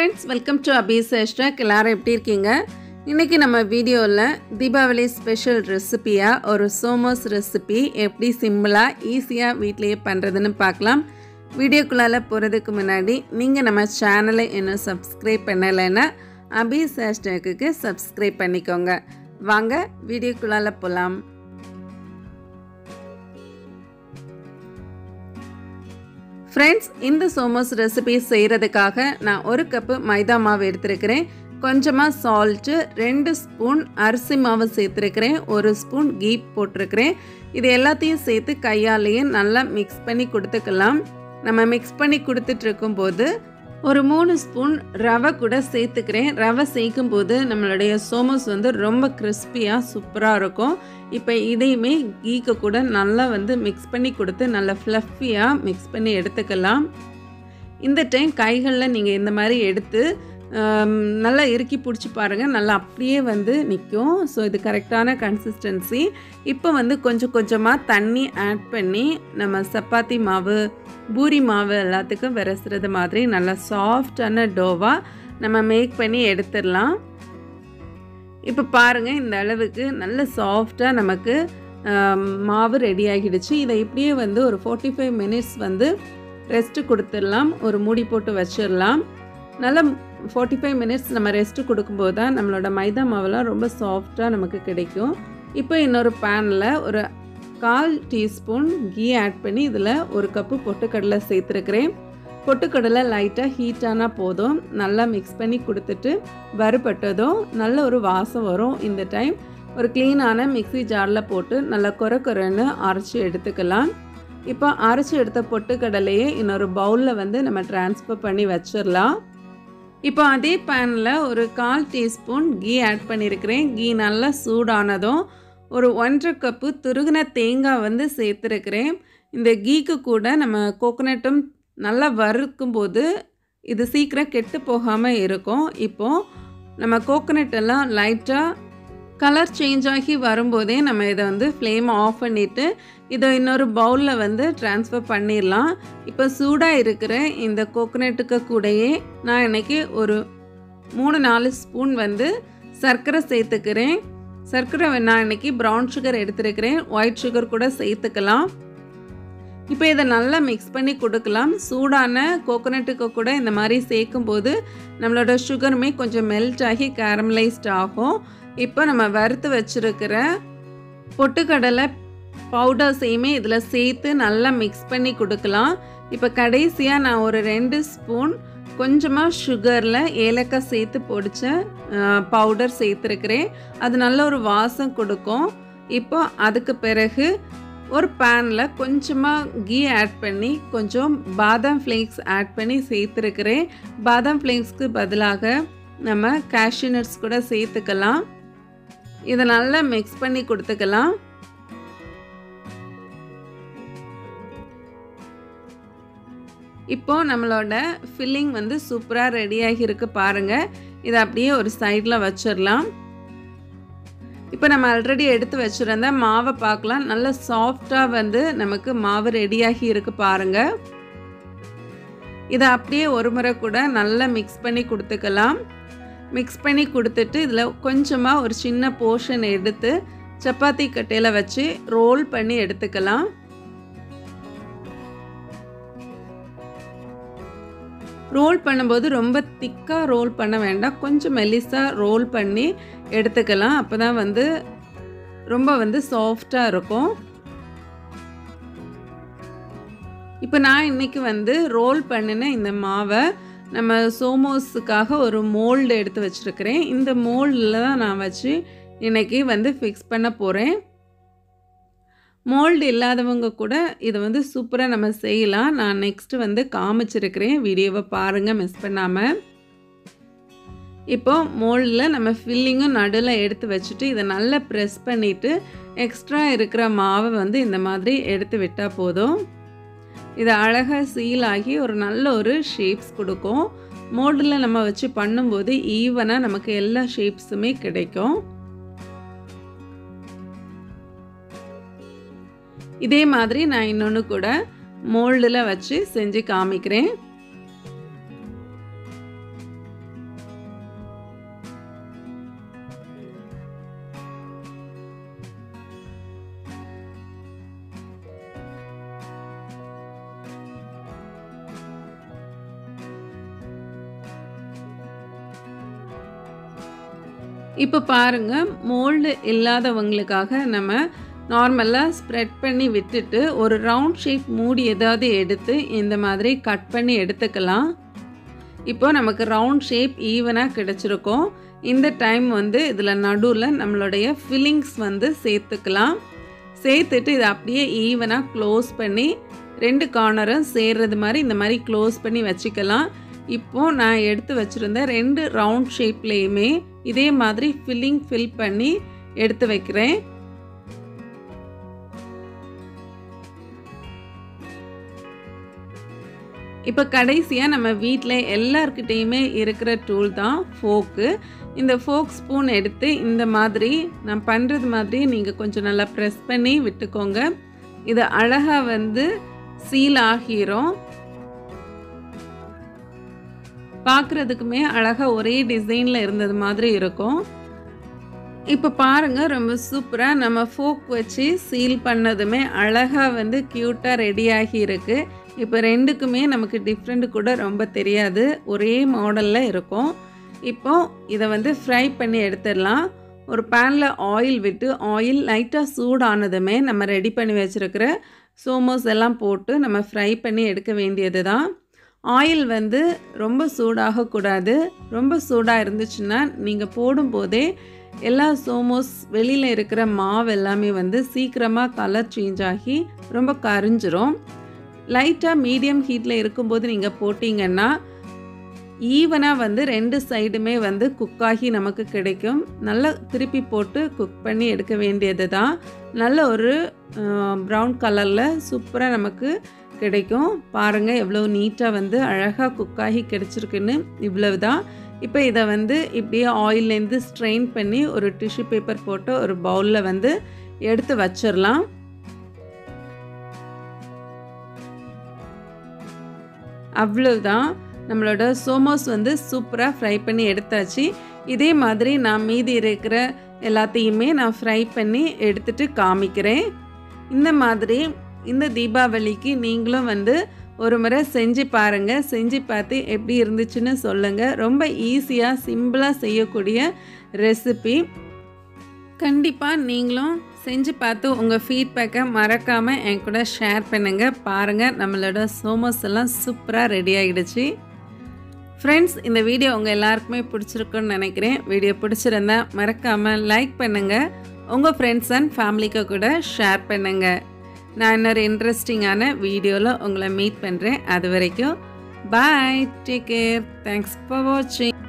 friends welcome to Abhi சேஷ்டாக் எல்லாரும் எப்படி இருக்கீங்க இன்றைக்கி நம்ம வீடியோவில் தீபாவளி ஸ்பெஷல் ரெசிபியாக ஒரு சோமோஸ் ரெசிபி எப்படி சிம்பிளாக ஈஸியாக வீட்லேயே பண்ணுறதுன்னு பார்க்கலாம் வீடியோக்குள்ளால போகிறதுக்கு முன்னாடி நீங்கள் நம்ம சேனலை இன்னும் சப்ஸ்கிரைப் பண்ணலைன்னா அபி சேஷ்டாக்கு சப்ஸ்கிரைப் பண்ணிக்கோங்க வாங்க வீடியோக்குள்ளால போகலாம் ஃப்ரெண்ட்ஸ் இந்த சோமோஸ் ரெசிபி செய்கிறதுக்காக நான் ஒரு கப்பு மைதா மாவு எடுத்திருக்கிறேன் கொஞ்சமாக சால்ட்டு ரெண்டு ஸ்பூன் அரிசி மாவு சேர்த்துருக்கிறேன் ஒரு ஸ்பூன் கீ போட்டிருக்கிறேன் இது எல்லாத்தையும் சேர்த்து கையாலேயே நல்லா மிக்ஸ் பண்ணி கொடுத்துக்கலாம் நம்ம மிக்ஸ் பண்ணி கொடுத்துட்டு இருக்கும்போது ஒரு மூணு ஸ்பூன் ரவை கூட சேர்த்துக்கிறேன் ரவை சேர்க்கும் போது நம்மளுடைய சோமோஸ் வந்து ரொம்ப கிறிஸ்பியாக சூப்பராக இருக்கும் இப்போ இதையுமே கீக்கு கூட நல்லா வந்து மிக்ஸ் பண்ணி கொடுத்து நல்லா ஃப்ளஃபியாக மிக்ஸ் பண்ணி எடுத்துக்கலாம் இந்த டைம் கைகளில் நீங்கள் இந்த மாதிரி எடுத்து நல்லா இறுக்கி பிடிச்சி பாருங்கள் நல்லா அப்படியே வந்து நிற்கும் ஸோ இது கரெக்டான கன்சிஸ்டன்சி இப்போ வந்து கொஞ்சம் கொஞ்சமாக தண்ணி ஆட் பண்ணி நம்ம சப்பாத்தி மாவு பூரி மாவு எல்லாத்துக்கும் விரசுறது மாதிரி நல்லா சாஃப்டான டோவாக நம்ம மேக் பண்ணி எடுத்துடலாம் இப்போ பாருங்கள் இந்த அளவுக்கு நல்ல சாஃப்டாக நமக்கு மாவு ரெடி ஆகிடுச்சு இதை இப்படியே வந்து ஒரு ஃபார்ட்டி ஃபைவ் மினிட்ஸ் வந்து ரெஸ்ட்டு கொடுத்துடலாம் ஒரு மூடி போட்டு வச்சிடலாம் நல்லா ஃபார்ட்டி ஃபைவ் மினிட்ஸ் நம்ம ரெஸ்ட்டு கொடுக்கும்போது தான் நம்மளோட மைதா மாவெல்லாம் ரொம்ப சாஃப்டாக நமக்கு கிடைக்கும் இப்போ இன்னொரு பேனில் ஒரு கால் டீஸ்பூன் கீ ஆட் பண்ணி இதில் ஒரு கப்பு பொட்டுக்கடலை சேர்த்துருக்கிறேன் பொட்டுக்கடலை லைட்டாக ஹீட்டானா போதும் நல்லா மிக்ஸ் பண்ணி கொடுத்துட்டு வறுபட்டதும் நல்ல ஒரு வாசம் வரும் இந்த டைம் ஒரு க்ளீனான மிக்சி ஜாரில் போட்டு நல்லா குறை குறைன்னு அரைச்சி எடுத்துக்கலாம் இப்போ அரைச்சி எடுத்த பொட்டுக்கடலையே இன்னொரு பவுலில் வந்து நம்ம ட்ரான்ஸ்ஃபர் பண்ணி வச்சிடலாம் இப்போ அதே பேனில் ஒரு கால் டீஸ்பூன் கீ ஆட் பண்ணியிருக்கிறேன் கீ நல்லா சூடானதும் ஒரு ஒன்றரை கப்பு துருகின தேங்காய் வந்து சேர்த்துருக்கிறேன் இந்த கீக்கு கூட நம்ம கோகோனட்டும் நல்லா வறுக்கும்போது இது சீக்கிரம் கெட்டு போகாமல் இருக்கும் இப்போது நம்ம கோகோனட் எல்லாம் லைட்டாக கலர் சேஞ்ச் ஆகி வரும்போதே நம்ம இதை வந்து ஃப்ளேம் ஆஃப் பண்ணிவிட்டு இதை இன்னொரு பவுலில் வந்து ட்ரான்ஸ்ஃபர் பண்ணிடலாம் இப்போ சூடாக இருக்கிற இந்த கோகோனட்டுக்கு கூடயே நான் இன்றைக்கி ஒரு மூணு நாலு ஸ்பூன் வந்து சர்க்கரை சேர்த்துக்கிறேன் சர்க்கரை நான் இன்றைக்கி ப்ரௌன் சுகர் எடுத்துருக்கிறேன் ஒயிட் சுகர் கூட சேர்த்துக்கலாம் இப்போ இதை நல்லா மிக்ஸ் பண்ணி கொடுக்கலாம் சூடான கோகோனட்டுக்கு கூட இந்த மாதிரி சேர்க்கும் போது நம்மளோட சுகருமே கொஞ்சம் மெல்ட் ஆகி கேரமலைஸ்ட் ஆகும் இப்போ நம்ம வறுத்து வச்சுருக்கிற பொட்டுக்கடலை பவுடர்ஸையுமே இதில் சேர்த்து நல்லா மிக்ஸ் பண்ணி கொடுக்கலாம் இப்போ கடைசியாக நான் ஒரு ரெண்டு ஸ்பூன் கொஞ்சமாக சுகரில் ஏலக்காய் சேர்த்து பொடிச்ச பவுடர் சேர்த்துருக்கிறேன் அது நல்ல ஒரு வாசம் கொடுக்கும் இப்போ அதுக்கு பிறகு ஒரு பேனில் கொஞ்சமாக கீ ஆட் பண்ணி கொஞ்சம் பாதாம் ஃப்ளேக்ஸ் ஆட் பண்ணி சேர்த்துருக்கிறேன் பாதாம் ஃப்ளேக்ஸ்க்கு பதிலாக நம்ம கேஷ்யூ நட்ஸ் கூட சேர்த்துக்கலாம் இதை நல்லா மிக்ஸ் பண்ணி கொடுத்துக்கலாம் இப்போ நம்மளோட ஃபில்லிங் வந்து சூப்பராக ரெடியாகி இருக்கு பாருங்கள் இதை அப்படியே ஒரு சைடில் வச்சிடலாம் இப்போ நம்ம ஆல்ரெடி எடுத்து வச்சுருந்த மாவை பார்க்கலாம் நல்ல சாஃப்டாக வந்து நமக்கு மாவு ரெடியாகி இருக்கு பாருங்கள் இதை அப்படியே ஒரு முறை கூட நல்லா மிக்ஸ் பண்ணி கொடுத்துக்கலாம் மிக்ஸ் பண்ணி கொடுத்துட்டு இதில் கொஞ்சமாக ஒரு சின்ன போர்ஷன் எடுத்து சப்பாத்தி கட்டையில் வச்சு ரோல் பண்ணி எடுத்துக்கலாம் ரோல் பண்ணும்போது ரொம்ப திக்காக ரோல் பண்ண வேண்டாம் கொஞ்சம் மெலிசாக ரோல் பண்ணி எடுத்துக்கலாம் அப்போ தான் வந்து ரொம்ப வந்து சாஃப்டாக இருக்கும் இப்போ நான் இன்றைக்கி வந்து ரோல் பண்ணின இந்த மாவை நம்ம சோமோஸுக்காக ஒரு மோல்டு எடுத்து வச்சுருக்கிறேன் இந்த மோல்டில் தான் நான் வச்சு இன்றைக்கி வந்து ஃபிக்ஸ் பண்ண போகிறேன் மோல்டு இல்லாதவங்க கூட இதை வந்து சூப்பராக நம்ம செய்யலாம் நான் நெக்ஸ்ட்டு வந்து காமிச்சிருக்கிறேன் வீடியோவை பாருங்கள் மிஸ் பண்ணாமல் இப்போ மோல்டில் நம்ம ஃபில்லிங்கும் நடுவில் எடுத்து வச்சுட்டு இதை நல்லா ப்ரெஸ் பண்ணிவிட்டு எக்ஸ்ட்ரா இருக்கிற மாவை வந்து இந்த மாதிரி எடுத்து விட்டால் போதும் இது அழகாக சீல் ஆகி ஒரு நல்ல ஒரு ஷேப்ஸ் கொடுக்கும் மோல்டில் நம்ம வச்சு பண்ணும்போது ஈவனாக நமக்கு எல்லா ஷேப்ஸுமே கிடைக்கும் இதே மாதிரி நான் இன்னொன்று கூட மோல்டில் வச்சு செஞ்சு காமிக்கிறேன் இப்போ பாருங்கள் மோல்டு இல்லாதவங்களுக்காக நம்ம நார்மலாக ஸ்ப்ரெட் பண்ணி விட்டுட்டு ஒரு ரவுண்ட் ஷேப் மூடி ஏதாவது எடுத்து இந்த மாதிரி கட் பண்ணி எடுத்துக்கலாம் இப்போ நமக்கு ரவுண்ட் ஷேப் ஈவனாக கிடச்சிருக்கும் இந்த டைம் வந்து இதில் நடுவில் நம்மளுடைய ஃபில்லிங்ஸ் வந்து சேர்த்துக்கலாம் சேர்த்துட்டு இதை அப்படியே ஈவனாக க்ளோஸ் பண்ணி ரெண்டு கார்னரும் சேர்றது மாதிரி இந்த மாதிரி க்ளோஸ் பண்ணி வச்சுக்கலாம் இப்போது நான் எடுத்து வச்சுருந்த ரெண்டு ரவுண்ட் ஷேப்லேயுமே இதே மாதிரி ஃபில்லிங் ஃபில் பண்ணி எடுத்து வைக்கிறேன் இப்போ கடைசியாக நம்ம வீட்டில் எல்லார்கிட்டேயுமே இருக்கிற டூல் தான் ஃபோக்கு இந்த ஃபோக் ஸ்பூன் எடுத்து இந்த மாதிரி நான் பண்ணுறது மாதிரி நீங்கள் கொஞ்சம் நல்லா ப்ரெஸ் பண்ணி விட்டுக்கோங்க இது அழகாக வந்து சீல் ஆகிரும் பார்க்குறதுக்குமே அழகாக ஒரே டிசைனில் இருந்தது மாதிரி இருக்கும் இப்போ பாருங்கள் ரொம்ப சூப்பராக நம்ம ஃபோக் வச்சு சீல் பண்ணதுமே அழகாக வந்து க்யூட்டாக ரெடியாகி இருக்குது இப்போ ரெண்டுக்குமே நமக்கு டிஃப்ரெண்ட் கூட ரொம்ப தெரியாது ஒரே மாடலில் இருக்கும் இப்போ இதை வந்து ஃப்ரை பண்ணி எடுத்துடலாம் ஒரு பேனில் ஆயில் விட்டு ஆயில் லைட்டாக சூடானதுமே நம்ம ரெடி பண்ணி வச்சுருக்கிற சோமோஸ் எல்லாம் போட்டு நம்ம ஃப்ரை பண்ணி எடுக்க வேண்டியது தான் ஆயில் வந்து ரொம்ப சூடாகக்கூடாது ரொம்ப சூடாக இருந்துச்சுன்னா நீங்கள் போடும்போதே எல்லா சோமோஸ் வெளியில் இருக்கிற மாவு எல்லாமே வந்து சீக்கிரமாக கலர் சேஞ்ச் ஆகி ரொம்ப கரிஞ்சிரும் லைட்டாக மீடியம் ஹீட்டில் இருக்கும்போது நீங்கள் போட்டிங்கன்னா ஈவனாக வந்து ரெண்டு சைடுமே வந்து குக்காகி நமக்கு கிடைக்கும் நல்லா திருப்பி போட்டு குக் பண்ணி எடுக்க வேண்டியது தான் நல்ல ஒரு ப்ரௌன் கலரில் சூப்பராக நமக்கு கிடைக்கும் பாருங்கள் எவ்வளோ நீட்டாக வந்து அழகாக குக்காகி கிடச்சிருக்குன்னு இவ்வளவு தான் இப்போ இதை வந்து இப்படியே ஆயிலேருந்து ஸ்ட்ரெயின் பண்ணி ஒரு டிஷ்யூ பேப்பர் போட்டு ஒரு பவுலில் வந்து எடுத்து வச்சிடலாம் அவ்வளவுதான் நம்மளோட சோமோஸ் வந்து சூப்பராக ஃப்ரை பண்ணி எடுத்தாச்சு இதே மாதிரி நான் மீதி இருக்கிற எல்லாத்தையுமே நான் ஃப்ரை பண்ணி எடுத்துட்டு காமிக்கிறேன் இந்த மாதிரி இந்த தீபாவளிக்கு நீங்களும் வந்து ஒரு முறை செஞ்சு பாருங்கள் செஞ்சு பார்த்து எப்படி இருந்துச்சுன்னு சொல்லுங்கள் ரொம்ப ஈஸியாக சிம்பிளாக செய்யக்கூடிய ரெசிபி கண்டிப்பாக நீங்களும் செஞ்சு பார்த்து உங்கள் ஃபீட்பேக்கை மறக்காமல் என் கூட ஷேர் பண்ணுங்கள் பாருங்கள் நம்மளோட சோமோஸ் எல்லாம் சூப்பராக ரெடி ஆகிடுச்சு ஃப்ரெண்ட்ஸ் இந்த வீடியோ உங்கள் எல்லாருக்குமே பிடிச்சிருக்குன்னு நினைக்கிறேன் வீடியோ பிடிச்சிருந்தா மறக்காமல் லைக் பண்ணுங்கள் உங்கள் ஃப்ரெண்ட்ஸ் அண்ட் ஃபேமிலிக்கு கூட ஷேர் பண்ணுங்கள் நான் இன்னொரு இன்ட்ரெஸ்டிங்கான வீடியோவில் உங்களை மீட் பண்ணுறேன் அது வரைக்கும் bye take care thanks for வாட்சிங்